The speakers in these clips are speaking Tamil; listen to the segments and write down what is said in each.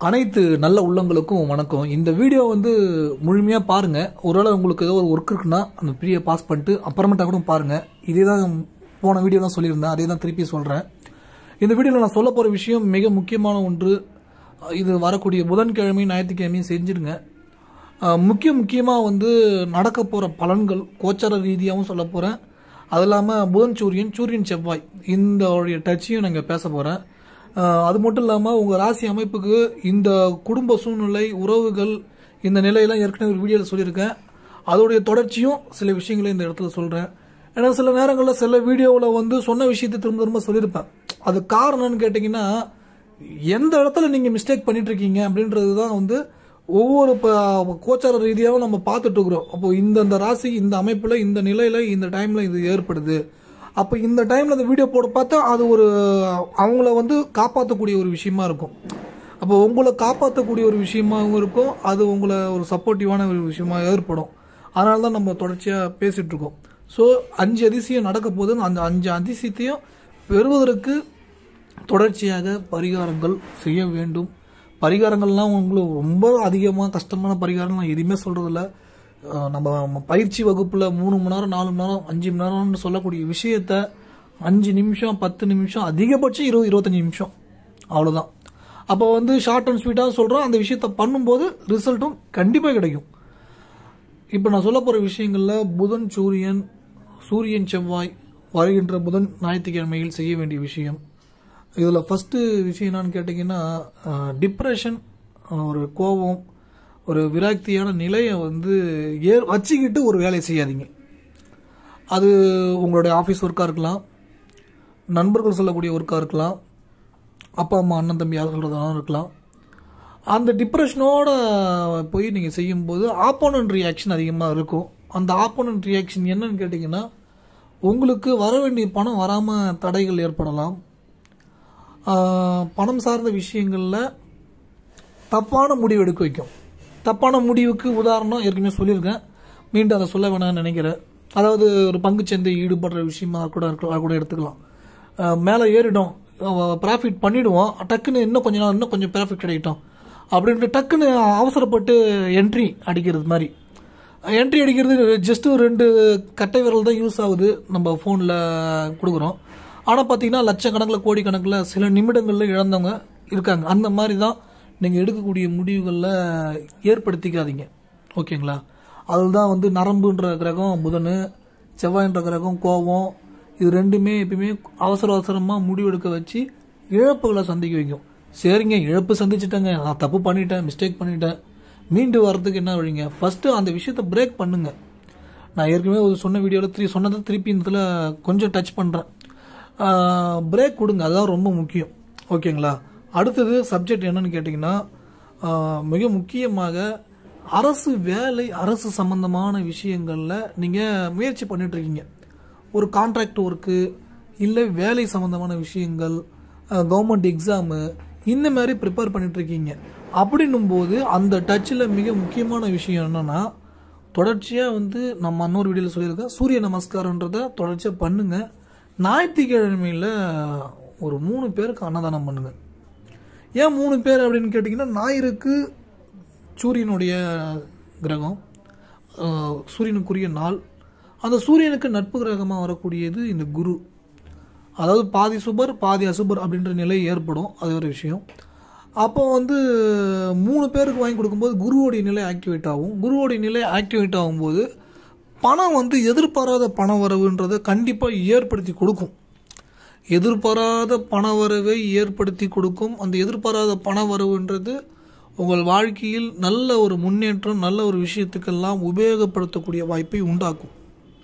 அனைத்து நல்ல உள்ளங்களுக்கும் வணக்கம் இந்த வீடியோ வந்து முழுமையாக பாருங்கள் ஒருவேளை உங்களுக்கு ஏதோ ஒரு ஒர்க் இருக்குன்னா அந்த வீடியோ பாஸ் பண்ணிட்டு அப்புறமேட்டா கூட பாருங்கள் இதே தான் போன வீடியோலாம் சொல்லியிருந்தேன் அதே தான் திருப்பி சொல்கிறேன் இந்த வீடியோவில் நான் சொல்ல போகிற விஷயம் மிக முக்கியமான ஒன்று இது வரக்கூடிய புதன்கிழமை ஞாயிற்றுக்கிழமையும் செஞ்சிடுங்க அஹ், முக்கிய முக்கியமாக வந்து நடக்க போகிற பலன்கள் கோச்சார ரீதியாகவும் சொல்ல போகிறேன் அது இல்லாமல் புதன் சூரியன் சூரியன் செவ்வாய் இந்த டச்சையும் நாங்கள் பேச போகிறேன் அது மட்டும் இல்லாமல் உங்கள் ராசி அமைப்புக்கு இந்த குடும்ப சூழ்நிலை உறவுகள் இந்த நிலையெல்லாம் ஏற்கனவே ஒரு வீடியோவில் சொல்லியிருக்கேன் அதோடைய தொடர்ச்சியும் சில விஷயங்களை இந்த இடத்துல சொல்கிறேன் ஏன்னா சில நேரங்களில் சில வீடியோவில் வந்து சொன்ன விஷயத்தை திரும்ப திரும்ப சொல்லியிருப்பேன் அது காரணம்னு கேட்டிங்கன்னா எந்த இடத்துல நீங்கள் மிஸ்டேக் பண்ணிட்டு இருக்கீங்க அப்படின்றது தான் வந்து ஒவ்வொரு ப- கோச்சார ரீதியாகவும் நம்ம பார்த்துட்டு இருக்கிறோம் அப்போ இந்தந்த ராசி இந்த அமைப்பில் இந்த நிலையில் இந்த டைமில் இது ஏற்படுது அப்போ இந்த டைமில் இந்த வீடியோ போட பார்த்தா அது ஒரு அவங்கள வந்து காப்பாற்றக்கூடிய ஒரு விஷயமா இருக்கும் அப்போ உங்களை காப்பாற்றக்கூடிய ஒரு விஷயமாகவும் இருக்கும் அது உங்களை ஒரு சப்போர்ட்டிவான ஒரு விஷயமா ஏற்படும் அதனால தான் நம்ம தொடர்ச்சியாக பேசிகிட்டு இருக்கோம் ஸோ அஞ்சு அதிசயம் நடக்க போது அந்த அஞ்சு அதிசயத்தையும் பெறுவதற்கு தொடர்ச்சியாக பரிகாரங்கள் செய்ய வேண்டும் பரிகாரங்கள்லாம் உங்களுக்கு ரொம்ப அதிகமாக கஷ்டமான பரிகாரம் நான் எதுவுமே சொல்கிறதில்ல நம்ம நம்ம பயிற்சி வகுப்பில் மூணு மணி நேரம் நாலு மணி நேரம் அஞ்சு மணி நேரம்னு சொல்லக்கூடிய விஷயத்த அஞ்சு நிமிஷம் பத்து நிமிஷம் அதிகபட்சம் இருபது இருபத்தஞ்சி நிமிஷம் அவ்வளோதான் அப்போ வந்து ஷார்ட் அண்ட் ஸ்வீட்டாக சொல்கிறோம் அந்த விஷயத்த பண்ணும்போது ரிசல்ட்டும் கண்டிப்பாக கிடைக்கும் இப்போ நான் சொல்ல போகிற விஷயங்களில் புதன் சூரியன் சூரியன் செவ்வாய் வருகின்ற புதன் ஞாயிற்றுக்கிழமையில் செய்ய வேண்டிய விஷயம் இதில் ஃபஸ்ட்டு விஷயம் என்னன்னு கேட்டிங்கன்னா டிப்ரெஷன் ஒரு கோபம் ஒரு விராக்தியான நிலையை வந்து ஏ வச்சுக்கிட்டு ஒரு வேலையை செய்யாதீங்க அது உங்களுடைய ஆஃபீஸ் ஒர்க்காக இருக்கலாம் நண்பர்கள் சொல்லக்கூடிய ஒர்க்காக இருக்கலாம் அப்பா அம்மா அண்ணன் தம்பி யார் சொல்கிறதாலும் இருக்கலாம் அந்த டிப்ரெஷனோட போய் நீங்கள் செய்யும்போது ஆப்போனன்ட் ரியாக்ஷன் அதிகமாக இருக்கும் அந்த ஆப்போனன்ட் ரியாக்ஷன் என்னன்னு கேட்டிங்கன்னா உங்களுக்கு வர வேண்டிய பணம் வராமல் தடைகள் ஏற்படலாம் ஆஹ் பணம் சார்ந்த விஷயங்களில் தப்பான முடிவு எடுக்க வைக்கும் தப்பான முடிவுக்கு உதாரணம் ஏற்கனவே சொல்லியிருக்கேன் மீண்டும் அதை சொல்ல வேணாம்னு நினைக்கிறேன் அதாவது ஒரு பங்குச்சந்தை ஈடுபடுற விஷயமா கூட இருக்க கூட எடுத்துக்கலாம் அஹ் மேலே ஏறிடும் ப்ராஃபிட் பண்ணிடுவோம் டக்குன்னு இன்னும் கொஞ்ச நாள் இன்னும் கொஞ்சம் ப்ராஃபிட் கிடைக்கட்டும் அப்படின்ட்டு டக்குன்னு அவசரப்பட்டு என்ட்ரி அடிக்கிறது மாதிரி என்ட்ரி அடிக்கிறது ஜஸ்ட் ஒரு ரெண்டு கட்டை விரல் தான் யூஸ் ஆகுது நம்ம ஃபோனில் கொடுக்குறோம் ஆனால் பார்த்தீங்கன்னா லட்சக்கணக்கில் கோடிக்கணக்கில் சில நிமிடங்களில் இழந்தவங்க இருக்காங்க அந்த மாதிரி தான் நீங்கள் எடுக்கக்கூடிய முடிவுகளில் ஏற்படுத்திக்காதீங்க ஓகேங்களா அதில் தான் வந்து நரம்புன்ற கிரகம் புதன் செவ்வாய்ன்ற கிரகம் கோபம் இது ரெண்டுமே எப்பயுமே அவசர அவசரமாக முடிவெடுக்க வச்சு இழப்புகளை சந்திக்க வைக்கும் சரிங்க இழப்பு சந்திச்சிட்டேங்க நான் தப்பு பண்ணிட்டேன் மிஸ்டேக் பண்ணிட்டேன் மீண்டு வர்றதுக்கு என்ன வழிங்க ஃபஸ்ட்டு அந்த விஷயத்தை பிரேக் பண்ணுங்க நான் ஏற்கனவே ஒரு சொன்ன வீடியோவில் திரு சொன்னதை திருப்பி இந்த இடத்துல கொஞ்சம் டச் பண்ணுறேன் பிரேக் கொடுங்க அதுதான் ரொம்ப முக்கியம் ஓகேங்களா அடுத்தது சப்ஜெக்ட் என்னன்னு கேட்டிங்கன்னா ஆஹ், மிக முக்கியமாக அரசு வேலை அரசு சம்பந்தமான விஷயங்களில் நீங்கள் முயற்சி பண்ணிட்டு இருக்கீங்க ஒரு கான்ட்ராக்ட் ஒர்க்கு இல்லை வேலை சம்பந்தமான விஷயங்கள் கவர்மெண்ட் எக்ஸாமு இந்த மாதிரி ப்ரிப்பேர் பண்ணிட்டு இருக்கீங்க அப்படின்னும் போது அந்த டச்சில் மிக முக்கியமான விஷயம் என்னன்னா தொடர்ச்சியாக வந்து நம்ம இன்னொரு வீடியோவில் சொல்லியிருக்கேன் சூரிய நமஸ்காரன்றதை தொடர்ச்சியாக பண்ணுங்க ஞாயிற்றுக்கிழமையில் ஒரு மூணு பேருக்கு அன்னதானம் பண்ணுங்க ஏன் மூணு பேர் அப்படின்னு கேட்டிங்கன்னா ஞாயிறுக்கு சூரியனுடைய கிரகம் அஹ், சூரியனுக்குரிய நாள் அந்த சூரியனுக்கு நட்பு கிரகமாக வரக்கூடியது இந்த குரு அதாவது பாதி சுபர் பாதி அசுபர் அப்படின்ற நிலை ஏற்படும் அது ஒரு விஷயம் அப்போ வந்து மூணு பேருக்கு வாங்கி கொடுக்கும்போது குருவோடைய நிலை ஆக்டிவேட் ஆகும் குருவோடைய நிலை ஆக்டிவேட் ஆகும்போது பணம் வந்து எதிர்பாராத பண வரவுன்றதை கண்டிப்பாக ஏற்படுத்தி கொடுக்கும் எதிர்பாராத பண வரவை ஏற்படுத்தி கொடுக்கும் அந்த எதிர்பாராத பண வரவுன்றது உங்கள் வாழ்க்கையில் நல்ல ஒரு முன்னேற்றம் நல்ல ஒரு விஷயத்துக்கெல்லாம் உபயோகப்படுத்தக்கூடிய வாய்ப்பை உண்டாக்கும்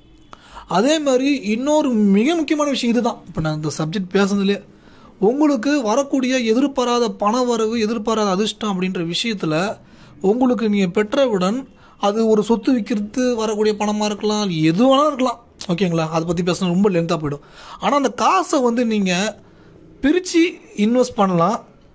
அதே மாதிரி இன்னொரு மிக முக்கியமான விஷயம் இதுதான் இப்போ நான் இந்த சப்ஜெக்ட் பேசுனதுலே உங்களுக்கு வரக்கூடிய எதிர்பாராத பண வரவு எதிர்பாராத அதிர்ஷ்டம் அப்படின்ற விஷயத்தில் உங்களுக்கு நீங்கள் பெற்றவுடன் அது ஒரு சொத்து விற்கிறது வரக்கூடிய பணமாக இருக்கலாம் எது வேணாலும் இருக்கலாம் ஓகேங்களா அதை பற்றி பேசினா ரொம்ப லென்த்தாக போயிடும் ஆனால் அந்த காசை வந்து நீங்கள் பிரித்து இன்வெஸ்ட் பண்ணலாம்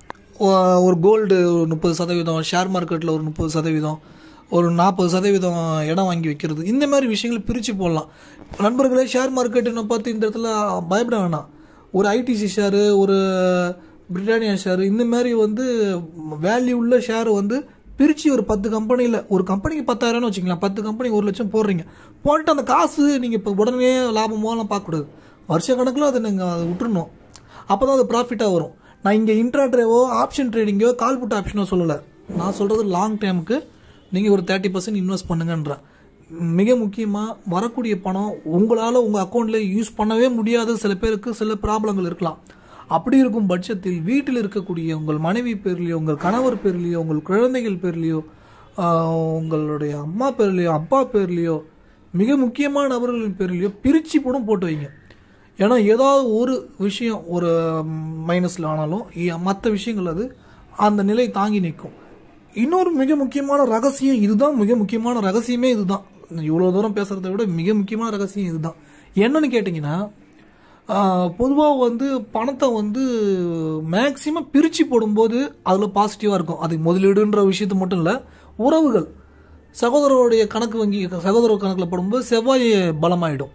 ஒ- ஒரு கோல்டு ஒரு முப்பது சதவீதம் ஷேர் மார்க்கெட்டில் ஒரு முப்பது சதவீதம் ஒரு நாற்பது சதவீதம் இடம் வாங்கி வைக்கிறது இந்த மாதிரி விஷயங்கள் பிரித்து போடலாம் நண்பர்களே ஷேர் மார்க்கெட்டுன்னு பார்த்து இந்த இடத்துல பயப்பட வேணாம் ஒரு ஐடிசி ஷேரு ஒரு பிரிட்டானியா ஷேர் இந்த மாதிரி வந்து வேல்யூ உள்ள ஷேர் வந்து பிரித்து ஒரு பத்து கம்பெனியில் ஒரு கம்பெனிக்கு பத்தாயிரம்னு வச்சுக்கலாம் பத்து கம்பெனி ஒரு லட்சம் போடுறீங்க போட்டு அந்த காசு நீங்கள் இப்போ உடனே லாபமோலாம் பார்க்கக்கூடாது வருஷ கணக்கில் அதை நீங்கள் அதை விட்டுறணும் அப்போ தான் அது ப்ராஃபிட்டாக வரும் நான் இங்கே இன்ட்ராட்ரேவோ ஆப்ஷன் ட்ரேடிங்கோ கால் புட் ஆப்ஷனோ சொல்லலை நான் சொல்கிறது லாங் டைமுக்கு நீங்கள் ஒரு தேர்ட்டி பர்சன்ட் இன்வெஸ்ட் பண்ணுங்கன்றேன் மிக முக்கியமாக வரக்கூடிய பணம் உங்களால் உங்கள் அக்கௌண்ட்டில் யூஸ் பண்ணவே முடியாத சில பேருக்கு சில ப்ராப்ளங்கள் இருக்கலாம் அப்படி இருக்கும் பட்சத்தில் வீட்டில் இருக்கக்கூடிய உங்கள் மனைவி பேர்லையோ உங்கள் கணவர் பேர்லையோ உங்கள் குழந்தைகள் பேர்லையோ ஆஹ், உங்களுடைய அம்மா பேர்லையோ அப்பா பேர்லையோ மிக முக்கியமான நபர்களின் பேர்லையோ பிரித்து பணம் போட்டு வைங்க ஏன்னா ஏதாவது ஒரு விஷயம் ஒரு மைனஸில் ஆனாலும் மற்ற விஷயங்கள் அது அந்த நிலை தாங்கி நிற்கும் இன்னொரு மிக முக்கியமான ரகசியம் இதுதான் மிக முக்கியமான ரகசியமே இதுதான் இவ்வளோ தூரம் பேசுறதை விட மிக முக்கியமான ரகசியம் இதுதான் என்னன்னு கேட்டிங்கன்னா பொதுவாக வந்து பணத்தை வந்து மேக்சிமம் பிரித்து போடும்போது அதில் பாசிட்டிவாக இருக்கும் அது முதலீடுன்ற விஷயத்து மட்டும் இல்லை உறவுகள் சகோதரருடைய கணக்கு வங்கி சகோதரர் கணக்கில் போடும்போது செவ்வாய் பலமாயிடும்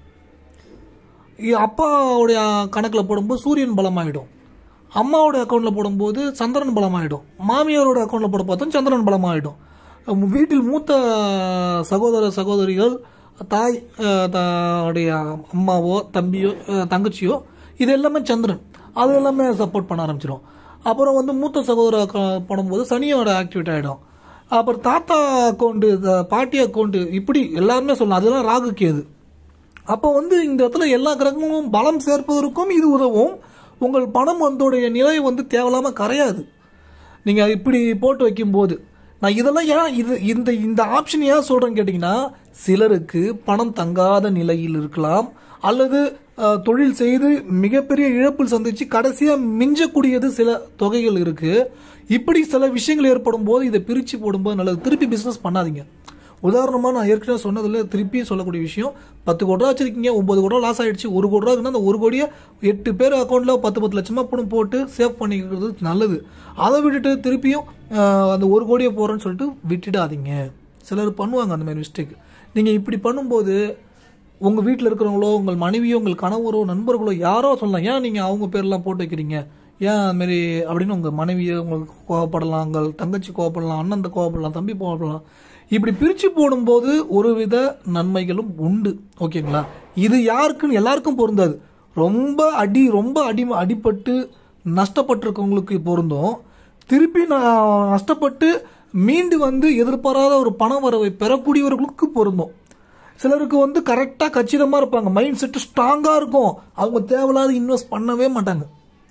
இ- அப்பாவுடைய கணக்கில் போடும்போது சூரியன் பலமாயிடும் அம்மாவோட அக்கௌண்ட்டில் போடும்போது சந்திரன் பலமாயிடும் மாமியாரோட அக்கௌண்ட்டில் போட பார்த்தா சந்திரன் பலமாயிடும் உம் வீட்டில் மூத்த சகோதர சகோதரிகள் தாய் அஹ், த- உடைய அம்மாவோ தம்பியோ அஹ், தங்கச்சியோ இது எல்லாமே சந்திரன் அது எல்லாமே சப்போர்ட் பண்ண ஆரம்பிச்சிடும் அப்புறம் வந்து மூத்த சகோதர அக்கௌ- போடும்போது சனியோட ஆக்டிவேட் ஆகிடும் அப்புறம் தாத்தா அக்கௌண்ட்டு பாட்டி அக்கௌண்ட்டு இப்படி எல்லாருமே சொல்லலாம் அதெல்லாம் ராகு கேது அப்போ வந்து இந்த இடத்துல எல்லா கிரகமும் பலம் சேர்ப்பதற்கும் இது உதவும் உங்கள் பணம் வந்தோடைய நிலை வந்து தேவையில்லாம கரையாது நீங்க இப்படி போட்டு வைக்கும்போது நான் இதெல்லாம் ஏன் இது இந்த இந்த ஆப்ஷன் ஏன் சொல்றேன்னு கேட்டிங்கன்னா சிலருக்கு பணம் தங்காத நிலையில் இருக்கலாம் அல்லது அஹ், தொழில் செய்து மிகப்பெரிய இழப்பில் சந்திச்சு கடைசியா மிஞ்சக்கூடியது சில தொகைகள் இருக்கு இப்படி சில விஷயங்கள் ஏற்படும் போது இதை பிரிச்சு போடும்போது நல்லது திருப்பி பிசினஸ் பண்ணாதீங்க உதாரணமாக நான் ஏற்கனவே சொன்னதில் திருப்பியும் சொல்லக்கூடிய விஷயம் பத்து கோடி ரூபா வச்சிருக்கீங்க ஒன்பது கோடி ரூபா லாஸ் ஆயிடுச்சு ஒரு கோடி ரூபா இருக்குன்னா அந்த ஒரு கோடியை எட்டு பேர் அக்கௌண்ட்டில் பத்து பத்து லட்சமாக பணம் போட்டு சேவ் பண்ணிக்கிறது நல்லது அதை விட்டுட்டு திருப்பியும் ஆஹ், அந்த ஒரு கோடியை போகிறேன்னு சொல்லிட்டு விட்டுடாதீங்க சிலர் பண்ணுவாங்க அந்த மாதிரி மிஸ்டேக் நீங்கள் இப்படி பண்ணும்போது உங்கள் வீட்டில் இருக்கிறவங்களோ உங்கள் மனைவியோ உங்கள் கணவரோ நண்பர்களோ யாரோ சொல்லலாம் ஏன் நீங்கள் அவங்க பேர்லாம் போட்டு வைக்கிறீங்க ஏன் அது மாதிரி அப்படின்னு உங்கள் மனைவியை உங்களுக்கு கோவப்படலாம் உங்கள் தங்கச்சி கோவப்படலாம் அண்ணன் கோவப்படலாம் தம்பி கோவப்படலாம் இப்படி பிரித்து போடும்போது ஒருவித நன்மைகளும் உண்டு ஓகேங்களா இது யாருக்குன்னு எல்லாருக்கும் பொருந்தாது ரொம்ப அடி ரொம்ப அடி அடிபட்டு நஷ்டப்பட்டிருக்கவங்களுக்கு பொருந்தும் திருப்பி நான் நஷ்டப்பட்டு மீண்டு வந்து எதிர்பாராத ஒரு பண வரவை பெறக்கூடியவர்களுக்கு பொருந்தும் சிலருக்கு வந்து கரெக்டாக கச்சிதமாக இருப்பாங்க மைண்ட் செட்டு ஸ்ட்ராங்காக இருக்கும் அவங்க தேவையில்லாத இன்வெஸ்ட் பண்ணவே மாட்டாங்க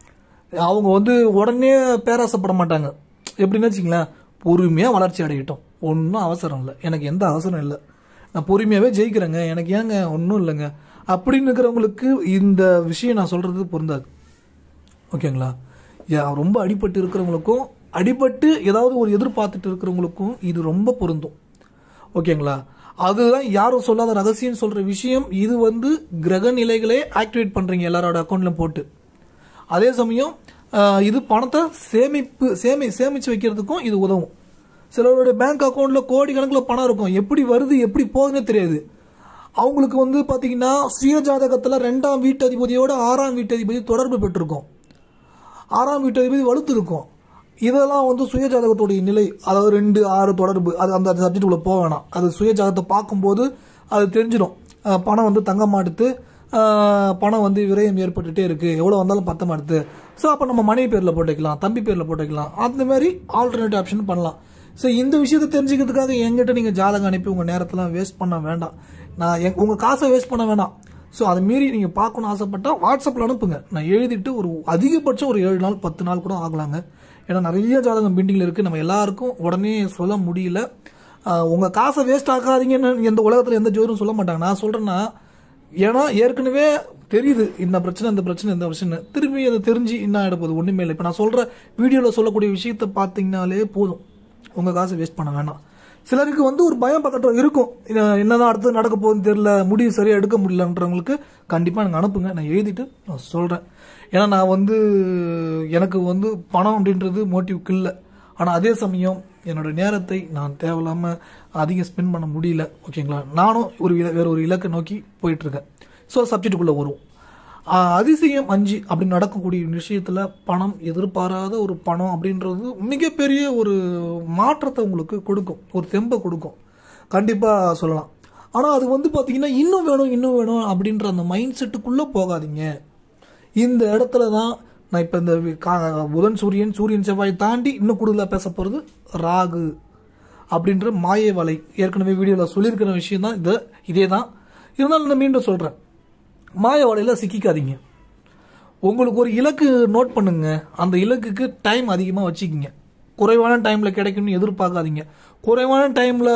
அவங்க வந்து உடனே பேராசைப்பட மாட்டாங்க எப்படின்னு வச்சுங்களேன் பொறுமையாக வளர்ச்சி அடையட்டும் ஒன்றும் அவசரம் இல்லை எனக்கு எந்த அவசரம் இல்லை நான் பொறுமையாகவே ஜெயிக்கிறேங்க எனக்கு ஏங்க ஒன்றும் இல்லைங்க அப்படின்னு இருக்கிறவங்களுக்கு இந்த விஷயம் நான் சொல்கிறது பொருந்தாது ஓகேங்களா யா, ரொம்ப அடிபட்டு இருக்கிறவங்களுக்கும் அடிபட்டு ஏதாவது ஒரு எதிர்பார்த்துட்டு இருக்கிறவங்களுக்கும் இது ரொம்ப பொருந்தும் ஓகேங்களா அதுதான் யாரும் சொல்லாத ரகசியம் சொல்ற விஷயம் இது வந்து கிரக நிலைகளே ஆக்டிவேட் பண்றீங்க எல்லாரோட அக்கௌண்ட்ல போட்டு அதே சமயம் ஆஹ், இது பணத்தை சேமிப்பு சேமி சேமிச்சு வைக்கிறதுக்கும் இது உதவும் சிலருடைய பேங்க் அக்கௌண்ட்ல கோடி கணக்கில் பணம் இருக்கும் எப்படி வருது எப்படி போகுதுன்னே தெரியாது அவங்களுக்கு வந்து பாத்தீங்கன்னா சுய ஜாதகத்துல ரெண்டாம் வீட்டு அதிபதியோட ஆறாம் வீட்டு அதிபதி தொடர்பு பெற்றிருக்கும் ஆறாம் வீட்டு அதிபதி வலுத்து இருக்கும் இதெல்லாம் வந்து சுய ஜாதகத்துடைய நிலை அதாவது ரெண்டு ஆறு தொடர்பு அது அந்த சப்ஜெக்ட் உள்ள போக வேணாம் அது சுய ஜாதகத்தை பார்க்கும்போது அது தெரிஞ்சிடும் அஹ் பணம் வந்து தங்க மாட்டுது அஹ் பணம் வந்து விரயம் ஏற்பட்டுட்டே இருக்கு எவ்வளோ வந்தாலும் பத்த மாட்டுது ஸோ அப்போ நம்ம மனைவி பேரில் போட்டுக்கலாம் தம்பி பேரில் போட்டுக்கலாம் அந்த மாதிரி ஆல்டர்னேட் ஆப்ஷன் பண்ணலாம் ஸோ இந்த விஷயத்தை தெரிஞ்சுக்கிறதுக்காக என்கிட்ட நீங்கள் ஜாதகம் அனுப்பி உங்கள் நேரத்தெல்லாம் வேஸ்ட் பண்ண வேண்டாம் நான் எங் உங்கள் காசை வேஸ்ட் பண்ண வேண்டாம் ஸோ அதை மீறி நீங்கள் பார்க்கணும்னு ஆசைப்பட்டா வாட்ஸ்அப்பில் அனுப்புங்க நான் எழுதிட்டு ஒரு அதிகபட்சம் ஒரு ஏழு நாள் பத்து நாள் கூட ஆகலாங்க ஏன்னா நிறைய ஜாதகம் பெண்டிங்கில் இருக்குது நம்ம எல்லாருக்கும் உடனே சொல்ல முடியல ஆஹ் உங்க காசை வேஸ்ட் ஆக்காதீங்கன்னு எந்த உலகத்தில் எந்த ஜோதிடம் சொல்ல மாட்டாங்க நான் சொல்றேன்னா ஏன்னா ஏற்கனவே தெரியுது இந்த பிரச்சனை இந்த பிரச்சனை இந்த பிரச்சனை திரும்பி அதை தெரிஞ்சு என்ன ஆகிட போகுது ஒன்றுமே இல்லை இப்போ நான் சொல்ற வீடியோவில் சொல்லக்கூடிய விஷயத்தை பார்த்தீங்கனாலே போதும் உங்க காசை வேஸ்ட் பண்ண வேண்டாம் சிலருக்கு வந்து ஒரு பயம் பக்கத்தில் இருக்கும் இது என்னதான் அடுத்து நடக்க போகுதுன்னு தெரியல முடிவு சரியா எடுக்க முடியலன்றவங்களுக்கு கண்டிப்பாக எனக்கு அனுப்புங்க நான் எழுதிட்டு நான் சொல்கிறேன் ஏன்னா நான் வந்து எனக்கு வந்து பணம் அப்படின்றது மோட்டிவ்க்கு இல்லை ஆனால் அதே சமயம் என்னோட நேரத்தை நான் தேவையில்லாமல் அதிகம் ஸ்பெண்ட் பண்ண முடியல ஓகேங்களா நானும் ஒரு இல- வேற ஒரு இலக்கை நோக்கி போயிட்டு இருக்கேன் ஸோ சப்ஜெக்டுக்குள்ளே வரும் ஆஹ், அதிசயம் அஞ்சு அப்படி நடக்கக்கூடிய விஷயத்துல பணம் எதிர்பாராத ஒரு பணம் அப்படின்றது மிகப்பெரிய ஒரு மாற்றத்தை உங்களுக்கு கொடுக்கும் ஒரு தெம்பை கொடுக்கும் கண்டிப்பா சொல்லலாம் ஆனா அது வந்து பாத்தீங்கன்னா இன்னும் வேணும் இன்னும் வேணும் அப்படின்ற அந்த மைண்ட் செட்டுக்குள்ள போகாதீங்க இந்த இடத்துல தான் நான் இப்போ இந்த வி- கா- புதன் சூரியன் சூரியன் செவ்வாய் தாண்டி இன்னும் கூடுதலாக பேச போகிறது ராகு அப்படின்ற மாய வலை ஏற்கனவே வீடியோவில் சொல்லியிருக்கிற விஷயம் தான் இது இதே தான் இருந்தாலும் நான் மீண்டும் சொல்கிறேன் மாய வலையில் சிக்கிக்காதீங்க உங்களுக்கு ஒரு இலக்கு நோட் பண்ணுங்க அந்த இலக்குக்கு டைம் அதிகமாக வச்சுக்கிங்க குறைவான டைமில் கிடைக்கும்னு எதிர்பார்க்காதீங்க குறைவான டைமில்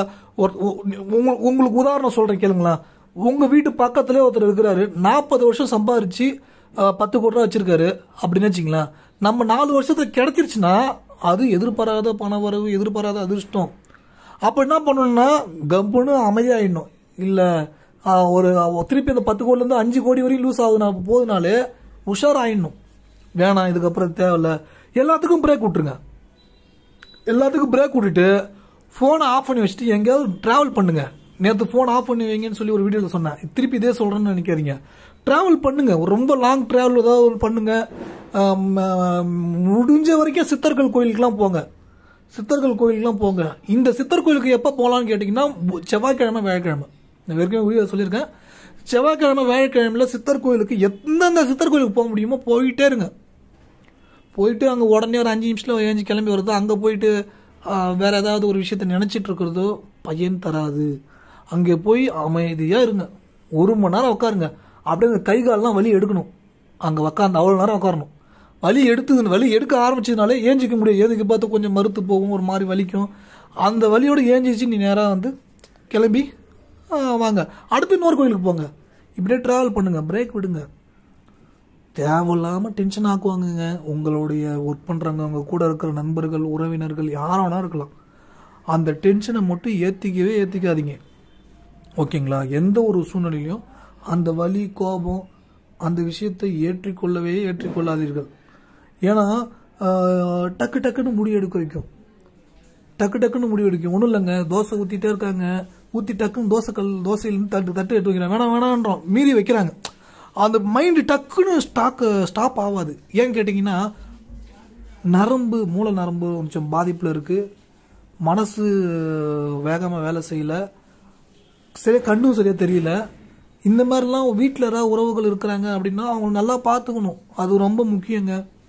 உங்களுக்கு உதாரணம் சொல்கிறேன் கேளுங்களேன் உங்கள் வீட்டு பக்கத்துலேயே ஒருத்தர் இருக்கிறாரு நாற்பது வருஷம் சம்பாரிச்சு அஹ், பத்து கோடி ரூபா வச்சிருக்காரு அப்படின்னு வச்சுங்களேன் நம்ம நாலு வருஷத்துல கிடைச்சிருச்சுன்னா அது எதிர்பாராத பண வரவு எதிர்பாராத அதிர்ஷ்டம் அப்போ என்ன பண்ணணும்னா கம்புன்னு அமைதியாயிடணும் இல்லை ஒரு திருப்பி அந்த பத்து கோடிலேருந்து அஞ்சு கோடி வரையும் லூஸ் ஆகுதுனா போதுனாலே உஷாராயிடணும் வேணாம் இதுக்கப்புறம் தேவையில்ல எல்லாத்துக்கும் பிரேக் விட்டுருங்க எல்லாத்துக்கும் பிரேக் விட்டுட்டு ஃபோனை ஆஃப் பண்ணி வச்சுட்டு எங்கேயாவது ட்ராவல் பண்ணுங்க நேற்று ஃபோன் ஆஃப் பண்ணி வைங்கன்னு சொல்லி ஒரு வீடியோவில் சொன்னேன் திருப்பி இதே சொல்கிறேன்னு நினைக்காதீங்க ட்ராவல் பண்ணுங்க ஒரு ரொம்ப லாங் ட்ராவல் ஏதாவது ஒரு பண்ணுங்க ஆம், ஆம், முடிஞ்ச வரைக்கும் சித்தர்கள் கோயிலுக்குலாம் போங்க சித்தர்கள் கோயிலுக்குலாம் போங்க இந்த சித்தர் கோயிலுக்கு எப்போ போகலான்னு கேட்டிங்கன்னா பு- செவ்வாய்க்கிழமை வியாழக்கிழமை நான் ஏற்கனவே வீடியோ சொல்லியிருக்கேன் செவ்வாய்க்கிழமை வியாழக்கிழமையில் சித்தர் கோயிலுக்கு எந்தெந்த சித்தர் கோயிலுக்கு போக முடியுமோ போயிட்டே இருங்க போயிட்டு அங்கே உடனே ஒரு அஞ்சு நிமிஷத்தில் ஏஞ்சி கிளம்பி வருதோ அங்கே போயிட்டு ஆ, வேற ஏதாவது ஒரு விஷயத்த நினச்சிட்டு இருக்கிறதோ பையன் தராது அங்கே போய் அமைதியாக இருங்க ஒரு மணி நேரம் உட்காருங்க அப்படியே அந்த கை கால்லாம் வலி எடுக்கணும் அங்கே உட்காந்து அவ்வளோ நேரம் உட்காரணும் வலி எடுத்தது வலி எடுக்க ஆரம்பிச்சதுனாலே ஏஞ்சிக்க முடியாது ஏதுக்கு பார்த்து கொஞ்சம் மறுத்து போகும் ஒரு மாதிரி வலிக்கும் அந்த வலியோட ஏஞ்சிச்சு நீ நேராக வந்து கிளம்பி ஆ, வாங்க அடுத்து இன்னொரு கோயிலுக்கு போங்க இப்படியே ட்ராவல் பண்ணுங்க பிரேக் விடுங்க தேவையில்லாமல் டென்ஷன் ஆக்குவாங்கங்க உங்களுடைய ஒர்க் பண்ணுறவங்க உங்க கூட இருக்கிற நண்பர்கள் உறவினர்கள் யாரா வேணா இருக்கலாம் அந்த டென்ஷனை மட்டும் ஏற்றிக்கவே ஏற்றிக்காதீங்க ஓகேங்களா எந்த ஒரு சூழ்நிலையிலையும் அந்த வலி கோபம் அந்த விஷயத்தை ஏற்றிக்கொள்ளவே ஏற்றிக்கொள்ளாதீர்கள் ஏன்னா ஆஹ், டக்கு டக்குன்னு முடி எடுக்க வைக்கும் டக்கு டக்குன்னு முடிவு எடுக்கும் ஒன்றும் இல்லைங்க தோசை ஊற்றிட்டே இருக்காங்க ஊற்றி டக்குன்னு தோசைக்கல் தோசையிலேருந்து தட்டு தட்டு எடுத்து வைக்கிறாங்க வேணாம் வேணான்றோம் மீறி வைக்கிறாங்க அந்த மைண்டு டக்குன்னு ஸ்டாக்கு ஸ்டாப் ஆகாது ஏன்னு கேட்டிங்கன்னா நரம்பு மூல நரம்பு கொஞ்சம் பாதிப்பில் இருக்குது மனசு வேகமாக வேலை செய்யலை சரியா கண்ணும் சரியாக தெரியல இந்த மாதிரிலாம் வீட்டில் யாராவது உறவுகள் இருக்கிறாங்க அப்படின்னா அவங்க நல்லா பார்த்துக்கணும் அது ரொம்ப முக்கியங்க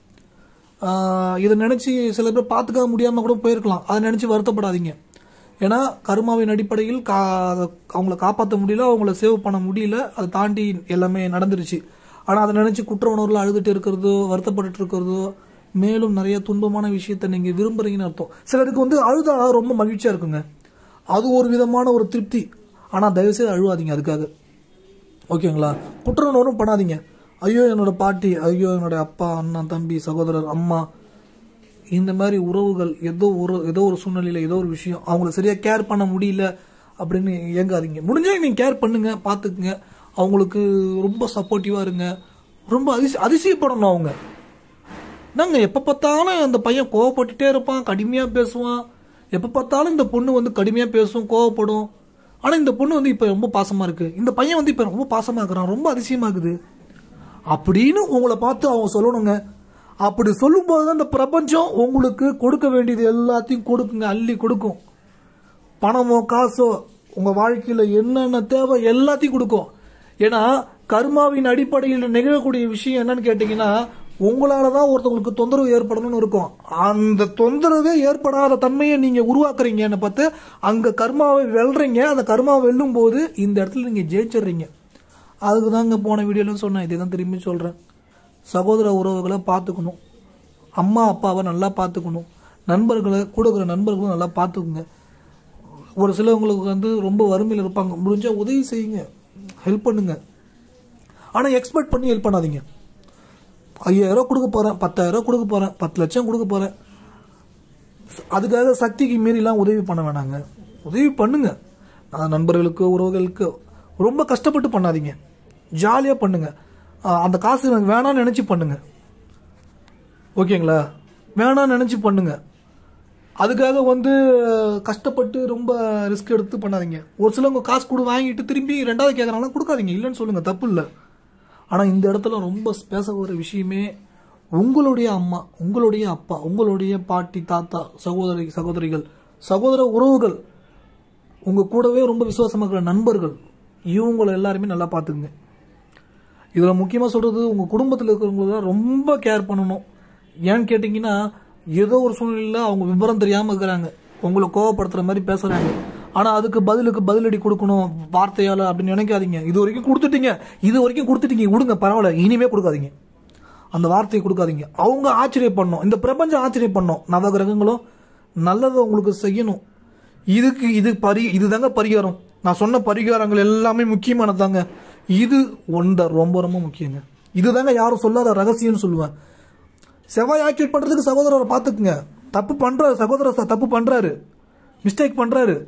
ஆஹ் இதை நினச்சி சில பேர் பார்த்துக்க முடியாமல் கூட போயிருக்கலாம் அதை நினச்சி வருத்தப்படாதீங்க ஏன்னா கருமாவின் அடிப்படையில் கா அவங்கள காப்பாற்ற முடியல அவங்கள சேவ் பண்ண முடியல அதை தாண்டி எல்லாமே நடந்துருச்சு ஆனால் அதை நினச்சி குற்ற உணர்வில் அழுதுட்டு இருக்கிறதோ வருத்தப்பட்டுட்டு இருக்கிறதோ மேலும் நிறைய துன்பமான விஷயத்தை நீங்கள் விரும்புறீங்கன்னு அர்த்தம் சிலருக்கு வந்து அழுதா ரொம்ப மகிழ்ச்சியாக இருக்குங்க அது ஒரு விதமான ஒரு திருப்தி ஆனால் தயவுசெய்து அழுவாதீங்க அதுக்காக ஓகேங்களா குற்ற உணர்வும் பண்ணாதீங்க ஐயோ என்னோட பாட்டி ஐயோ என்னோட அப்பா அண்ணன் தம்பி சகோதரர் அம்மா இந்த மாதிரி உறவுகள் ஏதோ ஒரு ஏதோ ஒரு சூழ்நிலையில் ஏதோ ஒரு விஷயம் அவங்கள சரியாக கேர் பண்ண முடியல அப்படின்னு ஏங்காதீங்க முடிஞ்சா நீங்கள் கேர் பண்ணுங்க பார்த்துக்குங்க அவங்களுக்கு ரொம்ப சப்போர்ட்டிவாக இருங்க ரொம்ப அதிசய அதிசயப்படணும் அவங்க என்னங்க எப்போ பார்த்தாலும் அந்த பையன் கோவப்பட்டுட்டே இருப்பான் கடுமையாக பேசுவான் எப்போ பார்த்தாலும் இந்த பொண்ணு வந்து கடுமையாக பேசும் கோவப்படும் ஆனால் இந்த பொண்ணு வந்து இப்போ ரொம்ப பாசமாக இருக்கு இந்த பையன் வந்து இப்போ ரொம்ப பாசமாக இருக்கிறான் ரொம்ப அதிசயமாக இருக்குது அப்படின்னு உங்களை பார்த்து அவங்க சொல்லணுங்க அப்படி சொல்லும்போது தான் இந்த பிரபஞ்சம் உங்களுக்கு கொடுக்க வேண்டியது எல்லாத்தையும் கொடுக்குங்க அள்ளி கொடுக்கும் பணமோ காசோ உங்க வாழ்க்கையில என்னென்ன தேவை எல்லாத்தையும் கொடுக்கும் ஏன்னா கர்மாவின் அடிப்படையில் நிகழக்கூடிய விஷயம் என்னன்னு கேட்டீங்கன்னா உங்களால தான் ஒருத்தவங்களுக்கு தொந்தரவு ஏற்படணும்னு இருக்கும் அந்த தொந்தரவே ஏற்படாத தன்மையை நீங்க உருவாக்குறீங்கன்னு பார்த்து அங்க கர்மாவை வெல்றீங்க அந்த கர்மாவை வெல்லும் போது இந்த இடத்துல நீங்க ஜெயிச்சிடுறீங்க அதுக்கு தாங்க போன வீடியோல சொன்னேன் இதை தான் திரும்பி சொல்றேன் சகோதர உறவுகளை பார்த்துக்கணும் அம்மா அப்பாவை நல்லா பார்த்துக்கணும் நண்பர்களை கூட இருக்கிற நண்பர்களும் நல்லா பார்த்துக்குங்க ஒரு சிலவங்களுக்கு வந்து ரொம்ப வறுமையில் இருப்பாங்க முடிஞ்சா உதவி செய்யுங்க ஹெல்ப் பண்ணுங்க ஆனால் எக்ஸ்பெக்ட் பண்ணி ஹெல்ப் பண்ணாதீங்க ஐயாயிரம் கொடுக்க போகிறேன் பத்தாயிரம் கொடுக்க போகிறேன் பத்து லட்சம் கொடுக்க போகிறேன் அதுக்காக சக்திக்கு மீறிலாம் உதவி பண்ண வேணாங்க உதவி பண்ணுங்க நான் நண்பர்களுக்கு உறவுகளுக்கு ரொம்ப கஷ்டப்பட்டு பண்ணாதீங்க ஜாலியாக பண்ணுங்க ஆஹ் அந்த காசு எனக்கு வேணாம்னு நினச்சி பண்ணுங்க ஓகேங்களா வேணாம்னு நினச்சி பண்ணுங்க அதுக்காக வந்து கஷ்டப்பட்டு ரொம்ப ரிஸ்க் எடுத்து பண்ணாதீங்க ஒரு சிலவங்க காசு கொடு வாங்கிட்டு திரும்பி ரெண்டாவது கேட்குறாங்கன்னா கொடுக்காதீங்க இல்லைன்னு சொல்லுங்க தப்பு இல்லை ஆனால் இந்த இடத்துல ரொம்ப பேச ஒரு விஷயமே உங்களுடைய அம்மா உங்களுடைய அப்பா உங்களுடைய பாட்டி தாத்தா சகோதரி சகோதரிகள் சகோதர உறவுகள் உங்கள் கூடவே ரொம்ப விசுவாசமாக இருக்கிற நண்பர்கள் இவங்களை எல்லாருமே நல்லா பார்த்துக்குங்க இதில் முக்கியமாக சொல்கிறது உங்கள் குடும்பத்தில் இருக்கிறவங்கள தான் ரொம்ப கேர் பண்ணணும் ஏன்னு கேட்டிங்கன்னா ஏதோ ஒரு சூழ்நிலையில் அவங்க விவரம் தெரியாமல் இருக்கிறாங்க உங்களை கோவப்படுத்துகிற மாதிரி பேசுகிறாங்க ஆனால் அதுக்கு பதிலுக்கு பதிலடி கொடுக்கணும் வார்த்தையால் அப்படின்னு நினைக்காதீங்க இது வரைக்கும் கொடுத்துட்டீங்க இது வரைக்கும் கொடுத்துட்டீங்க விடுங்க பரவாயில்ல இனிமே கொடுக்காதீங்க அந்த வார்த்தையை கொடுக்காதீங்க அவங்க ஆச்சரியப்படணும் இந்த பிரபஞ்சம் ஆச்சரியப்படணும் நவகிரகங்களும் நல்லதை உங்களுக்கு செய்யணும் இதுக்கு இது பரி இதுதாங்க பரிகாரம் நான் சொன்ன பரிகாரங்கள் எல்லாமே முக்கியமானதாங்க இது ஒன்றை ரொம்ப ரொம்ப முக்கியங்க இதுதாங்க யாரும் சொல்லாத ரகசியம்னு சொல்லுவேன் செவ்வாய் ஆக்டிவேட் பண்ணுறதுக்கு சகோதரரை பார்த்துக்குங்க தப்பு பண்ணுறாரு சகோதரர் ச- தப்பு பண்ணுறாரு மிஸ்டேக் பண்ணுறாரு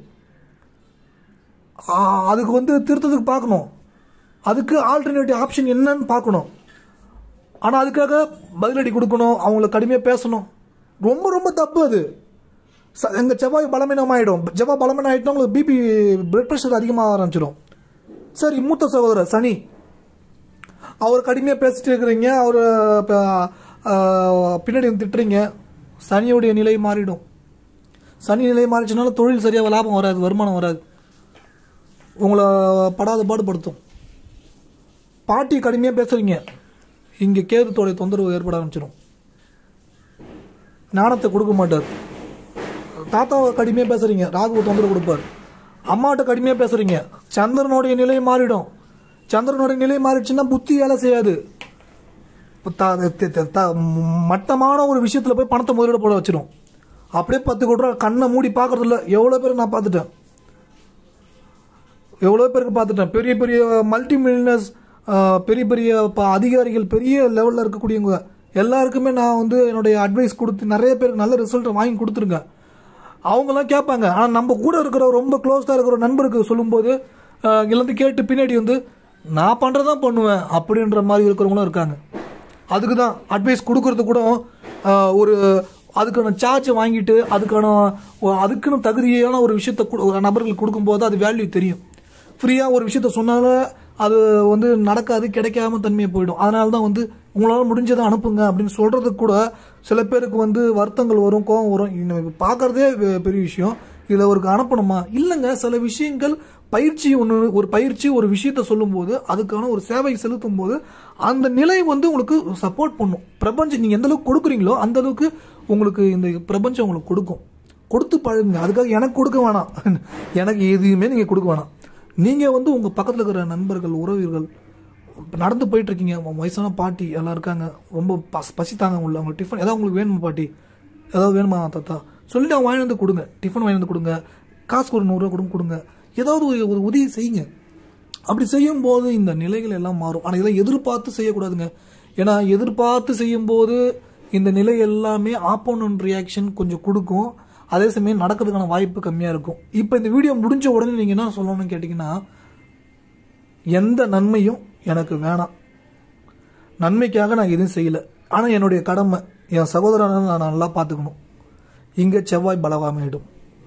அதுக்கு வந்து திருத்தத்துக்கு பார்க்கணும் அதுக்கு ஆல்டர்னேட்டிவ் ஆப்ஷன் என்னன்னு பார்க்கணும் ஆனால் அதுக்காக பதிலடி கொடுக்கணும் அவங்கள கடுமையாக பேசணும் ரொம்ப ரொம்ப தப்பு அது ச- எங்க செவ்வாய் பலமீனம் ஆகிடும் செவ்வாய் பலமீனம் ஆகிட்டா உங்களுக்கு பிபி பிளட் ப்ரெஷர் அதிகமாக ஆரம்பிச்சிடும் சரி மூத்த சகோதரர் சனி அவர் கடுமையாக பேசிட்டு இருக்கிறீங்க அவர் பின்னாடி வந்து திட்டுறீங்க சனியுடைய நிலை மாறிடும் சனி நிலை மாறிச்சுனால தொழில் சரியாக லாபம் வராது வருமானம் வராது உங்களை படாத பாடுபடுத்தும் பாட்டி கடுமையாக பேசுறீங்க இங்கே கேதுத்தோடைய தொந்தரவு ஏற்பட ஆரம்பிச்சிடும் ஞானத்தை கொடுக்க மாட்டார் தாத்தாவை கடுமையாக பேசுறீங்க ராகுவை தொந்தரவு கொடுப்பார் அம்மாட்ட கடுமையாக பேசுறீங்க சந்திரனுடைய நிலை மாறிடும் சந்திரனுடைய நிலை மாறிடுச்சுன்னா புத்தி வேலை செய்யாது இப்ப த- த- த- த- மட்டமான ஒரு விஷயத்துல போய் பணத்தை முதலீடு போட வச்சிடும் அப்படியே பத்து கோடி ரூபா கண்ணை மூடி பார்க்கறது இல்ல எவ்வளோ பேர் நான் பார்த்துட்டேன் எவ்வளோ பேருக்கு பார்த்துட்டேன் பெரிய பெரிய மல்டி மில்லினர்ஸ் பெரிய பெரிய ப- அதிகாரிகள் பெரிய லெவலில் இருக்கக்கூடியவங்க எல்லாருக்குமே நான் வந்து என்னுடைய அட்வைஸ் கொடுத்து நிறைய பேருக்கு நல்ல ரிசல்ட் வாங்கி கொடுத்துருங்க அவங்கெல்லாம் கேட்பாங்க ஆனால் நம்ம கூட இருக்கிற ரொம்ப க்ளோஸாக இருக்கிற ஒரு நண்பருக்கு சொல்லும்போது ஆஹ், எல்லாத்தையும் கேட்டு பின்னாடி வந்து நான் பண்ணுறதான் பண்ணுவேன் அப்படின்ற மாதிரி இருக்கிறவங்களும் இருக்காங்க அதுக்கு தான் அட்வைஸ் கொடுக்கறது கூட ஆஹ், ஒரு அதுக்கான சார்ஜ் வாங்கிட்டு அதுக்கான ஒ- அதுக்குன்னு தகுதியான ஒரு விஷயத்த கு- ஒரு நபர்களுக்கு கொடுக்கும்போது அது வேல்யூ தெரியும் ஃப்ரீயாக ஒரு விஷயத்த சொன்னாலும் அது வந்து நடக்காது கிடைக்காம தன்மையை போயிடும் அதனால தான் வந்து உங்களால் முடிஞ்சதை அனுப்புங்க அப்படின்னு சொல்கிறதுக்கு கூட சில பேருக்கு வந்து வருத்தங்கள் வரும் கோபம் வரும் இது நம்ம பார்க்குறதே பெரிய விஷயம் இதில் அவருக்கு அனுப்பணுமா இல்லைங்க சில விஷயங்கள் பயிற்சி ஒன்று ஒரு பயிற்சி ஒரு விஷயத்த சொல்லும்போது அதுக்கான ஒரு சேவை செலுத்தும் போது அந்த நிலை வந்து உங்களுக்கு சப்போர்ட் பண்ணும் பிரபஞ்சம் நீங்கள் எந்த அளவுக்கு கொடுக்குறீங்களோ அந்த அளவுக்கு உங்களுக்கு இந்த பிரபஞ்சம் உங்களுக்கு கொடுக்கும் கொடுத்து பழகுங்க அதுக்காக எனக்கு கொடுக்க வேணாம் எனக்கு எதுவுமே நீங்கள் கொடுக்க வேணாம் நீங்கள் வந்து உங்கள் பக்கத்தில் இருக்கிற நண்பர்கள் உறவினர்கள் இப்ப நடந்து போயிட்டு இருக்கீங்க உங்க வயசான பாட்டி எல்லாம் இருக்காங்க ரொம்ப பஸ் பசித்தாங்க உள்ள அவங்க டிஃபன் ஏதாவது உங்களுக்கு வேணுமா பாட்டி ஏதாவது வேணுமா தாத்தா சொல்லிட்டு அவங்க வாங்கி வந்து கொடுங்க டிஃபன் வாங்கி வந்து கொடுங்க காசுக்கு ஒரு நூறுரூவா கொடுங்க கொடுங்க ஏதாவது ஒரு ஒரு உதவி செய்யுங்க அப்படி செய்யும் போது இந்த நிலைகள் எல்லாம் மாறும் ஆனால் இதெல்லாம் எதிர்பார்த்து செய்யக்கூடாதுங்க ஏன்னா எதிர்பார்த்து செய்யும்போது இந்த நிலை எல்லாமே ஆப்போனன்ட் ரியாக்ஷன் கொஞ்சம் கொடுக்கும் அதே சமயம் நடக்கிறதுக்கான வாய்ப்பு கம்மியாக இருக்கும் இப்போ இந்த வீடியோ முடிஞ்ச உடனே நீங்கள் என்ன சொல்லணும்னு கேட்டிங்கன்னா எந்த நன்மையும் எனக்கு வேணாம் நன்மைக்காக நான் எதுவும் செய்யல ஆனால் என்னுடைய கடமை என் சகோதரனை நான் நல்லா பார்த்துக்கணும் இங்கே செவ்வாய் பலவாமாயிடும்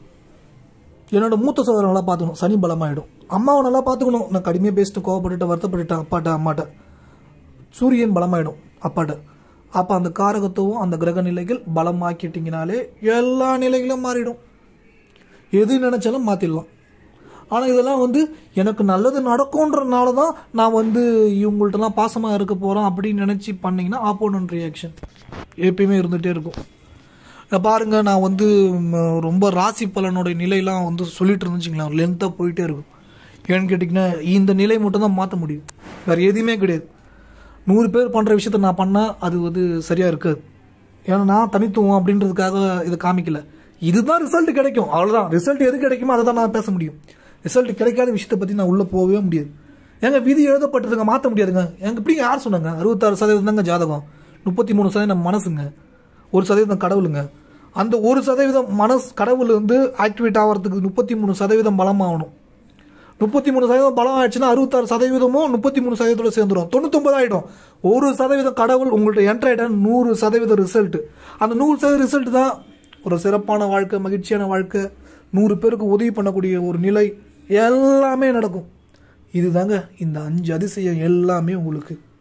என்னோட மூத்த சகோதரன் நல்லா பார்த்துக்கணும் சனி பலமாயிடும் அம்மாவை நல்லா பார்த்துக்கணும் நான் கடுமையாக பேசிட்டு கோவப்பட்டுட்டு வருத்தப்பட்டுட்டேன் அப்பாட்ட அம்மாட்ட சூரியன் பலமாயிடும் அப்பாட்ட அப்போ அந்த காரகத்துவம் அந்த கிரக நிலைகள் பலமாக்கிட்டீங்கனாலே எல்லா நிலைகளும் மாறிடும் எது நினைச்சாலும் மாற்றிடலாம் ஆனால் இதெல்லாம் வந்து எனக்கு நல்லது நடக்கும்ன்றனால தான் நான் வந்து இவங்கள்ட்டலாம் பாசமாக இருக்க போகிறோம் அப்படின்னு நினச்சி பண்ணீங்கன்னா ஆப்போனன்ட் ரியாக்ஷன் எப்பயுமே இருந்துகிட்டே இருக்கும் இதை பாருங்க நான் வந்து ம், ரொம்ப ராசி பலனுடைய நிலையெல்லாம் வந்து சொல்லிட்டு இருந்துச்சுங்களேன் லென்த்தாக போயிட்டே இருக்கும் ஏன்னு கேட்டிங்கன்னா இந்த நிலை மட்டும் தான் மாற்ற முடியும் வேறு எதுவுமே கிடையாது நூறு பேர் பண்ணுற விஷயத்த நான் பண்ணால் அது வந்து சரியாக இருக்காது ஏன்னா நான் தனித்துவம் அப்படின்றதுக்காக இதை காமிக்கல இதுதான் ரிசல்ட் கிடைக்கும் அவ்வளோதான் ரிசல்ட் எது கிடைக்குமோ அதை தான் நான் பேச முடியும் ரிசல்ட் கிடைக்காத விஷயத்தை பற்றி நான் உள்ளே போகவே முடியாது ஏங்க விதி எழுதப்பட்டதுங்க மாற்ற முடியாதுங்க எங்க இப்படிங்க யார் சொன்னாங்க அறுபத்தாறு சதவீதம் தாங்க ஜாதகம் முப்பத்தி மூணு சதவீதம் மனசுங்க ஒரு சதவீதம் கடவுளுங்க அந்த ஒரு சதவீதம் மனசு கடவுள் வந்து ஆக்டிவேட் ஆகிறதுக்கு முப்பத்தி மூணு சதவீதம் பலமாகணும் முப்பத்தி மூணு சதவீதம் பலம் ஆயிடுச்சுன்னா அறுபத்தாறு சதவீதமும் முப்பத்தி மூணு சதவீதத்தோட சேர்ந்துடும் தொண்ணூத்தொன்பது ஆயிடும் ஒரு சதவீதம் கடவுள் உங்கள்ட்ட என்டர் ஆயிட்டா நூறு சதவீத ரிசல்ட் அந்த நூறு சதவீத ரிசல்ட் தான் ஒரு சிறப்பான வாழ்க்கை மகிழ்ச்சியான வாழ்க்கை நூறு பேருக்கு உதவி பண்ணக்கூடிய ஒரு நிலை எல்லாமே நடக்கும் இதுதாங்க இந்த அஞ்சு அதிசயம் எல்லாமே உங்களுக்கு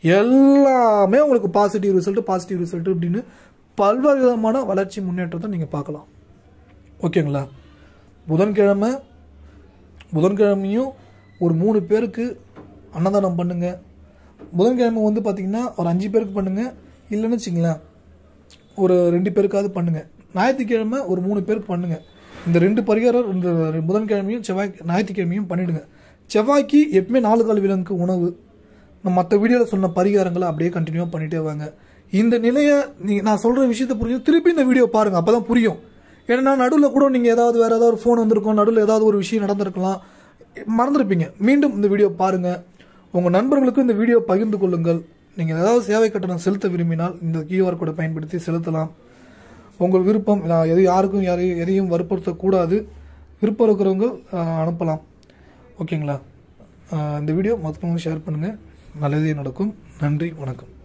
எல்லாமே உங்களுக்கு பாசிட்டிவ் ரிசல்ட் பாசிட்டிவ் ரிசல்ட் அப்படின்னு பல்வேறு விதமான வளர்ச்சி முன்னேற்றத்தை நீங்கள் பார்க்கலாம் ஓகேங்களா புதன்கிழமை புதன்கிழமையும் ஒரு மூணு பேருக்கு அன்னதானம் பண்ணுங்க புதன்கிழமை வந்து பார்த்தீங்கன்னா ஒரு அஞ்சு பேருக்கு பண்ணுங்க இல்லைன்னு வச்சுங்களேன் ஒரு ரெண்டு பேருக்காவது பண்ணுங்க ஞாயிற்றுக்கிழமை ஒரு மூணு பேருக்கு பண்ணுங்க இந்த ரெண்டு பரிகாரம் இந்த புதன்கிழமையும் செவ்வாய் ஞாயிற்றுக்கிழமையும் பண்ணிடுங்க செவ்வாய்க்கு எப்பவுமே நாலு கால் விலங்கு உணவு நான் மற்ற வீடியோவில் சொன்ன பரிகாரங்களை அப்படியே கண்டினியூவாக பண்ணிட்டே வாங்க இந்த நிலையை நீ நான் சொல்கிற விஷயத்தை புரியும் திருப்பி இந்த வீடியோ பாருங்கள் அப்போ தான் புரியும் ஏன்னா நடுவில் கூட நீங்கள் ஏதாவது வேறு ஏதாவது ஒரு ஃபோன் வந்திருக்கும் நடுவில் ஏதாவது ஒரு விஷயம் நடந்திருக்கலாம் மறந்துருப்பீங்க மீண்டும் இந்த வீடியோ பாருங்கள் உங்கள் நண்பர்களுக்கு இந்த வீடியோ பகிர்ந்து கொள்ளுங்கள் நீங்கள் ஏதாவது சேவை கட்டணம் செலுத்த விரும்பினால் இந்த கியூஆர் கோடை பயன்படுத்தி செலுத்தலாம் உங்கள் விருப்பம் நான் எது யாருக்கும் யாரையும் எதையும் வற்புறுத்தக்கூடாது விருப்பம் இருக்கிறவங்க ஆஹ், அனுப்பலாம் ஓகேங்களா ஆஹ், இந்த வீடியோ மற்றவங்க ஷேர் பண்ணுங்கள் நல்லதே நடக்கும் நன்றி வணக்கம்